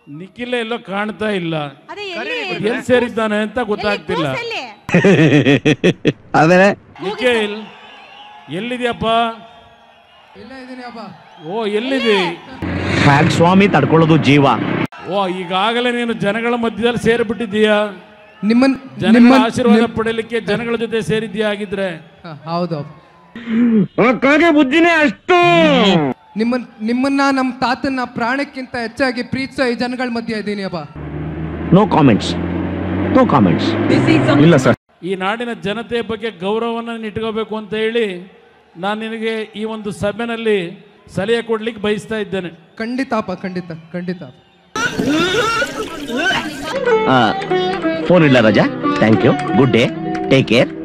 ನಿಖಿಲ ಎಲ್ಲೋ ಕಾಣ್ತಾ ಇಲ್ಲ ಅದೇ ಎಲ್ಲಿ ಎಲ್ಲಿ ಸೇರಿದ್ದಾನೆ ಅಂತ ಗೊತ್ತಾಗ್ತಿಲ್ಲ ಕೂಸಲ್ಲಿ? ಆಮೇಲೆ ನಿಖಿಲ್ ಎಲ್ಲಿದ್ಯಪ್ಪ ಇಲ್ಲ ಇದೀನಿ ಅಪ್ಪ ಓ ಎಲ್ಲಿದೆ ಹ್ಯಾಗ್ ಸ್ವಾಮಿ ತಡ್ಕೊಳ್ಳೋದು ಜೀವ ಓ ಈಗಾಗಲೇ ನೀನು ಜನಗಳ ಮಧ್ಯದಲ್ಲಿ ಸೇರಿಬಿಟ್ಟಿದ್ದೀಯಾ ನಿಮ್ಮನ್ ಜನಗಳ ನಿಮ್ಮ ಆಶೀರ್ವಾದ ಪಡೆಯಲಿಕ್ಕೆ ಜನಗಳ ಜೊತೆ ಸೇರಿದ್ಯಾ ಆಗಿದ್ರೆ ಹ, ಹೌದು ಬುದ್ಧಿನೇ ಅಷ್ಟು ನಿಮ್ಮ ನಿಮ್ಮನ್ನ ನಮ್ಮ ತಾತನ್ನ ಪ್ರಾಣಕ್ಕಿಂತ ಹೆಚ್ಚಾಗಿ ಪ್ರೀತಿಸೋ ಈ ಜನಗಳ ಮಧ್ಯೆ ಇದ್ದೀನಿ ಅಪ್ಪ ನೋ ಕಾಮೆಂಟ್ಸ್ ನೋ ಕಾಮೆಂಟ್ಸ್ ಇಲ್ಲ ಸರ್ ಈ ನಾಡಿನ ಜನತೆಯ ಬಗ್ಗೆ ಗೌರವವನ್ನು ಇಟ್ಕೋಬೇಕು ಅಂತ ಹೇಳಿ ನಾನು ನಿನಗೆ ಈ ಒಂದು ಸಭೆನಲ್ಲಿ ಸಲಹೆ ಕೊಡ್ಲಿಕ್ಕೆ ಬಯಸ್ತಾ ಇದ್ದೇನೆ ಖಂಡಿತ ಅಪ್ಪ ಖಂಡಿತ ಖಂಡಿತ ಫೋನ್ ಇಲ್ಲ ರಾಜಾ thank you good day take care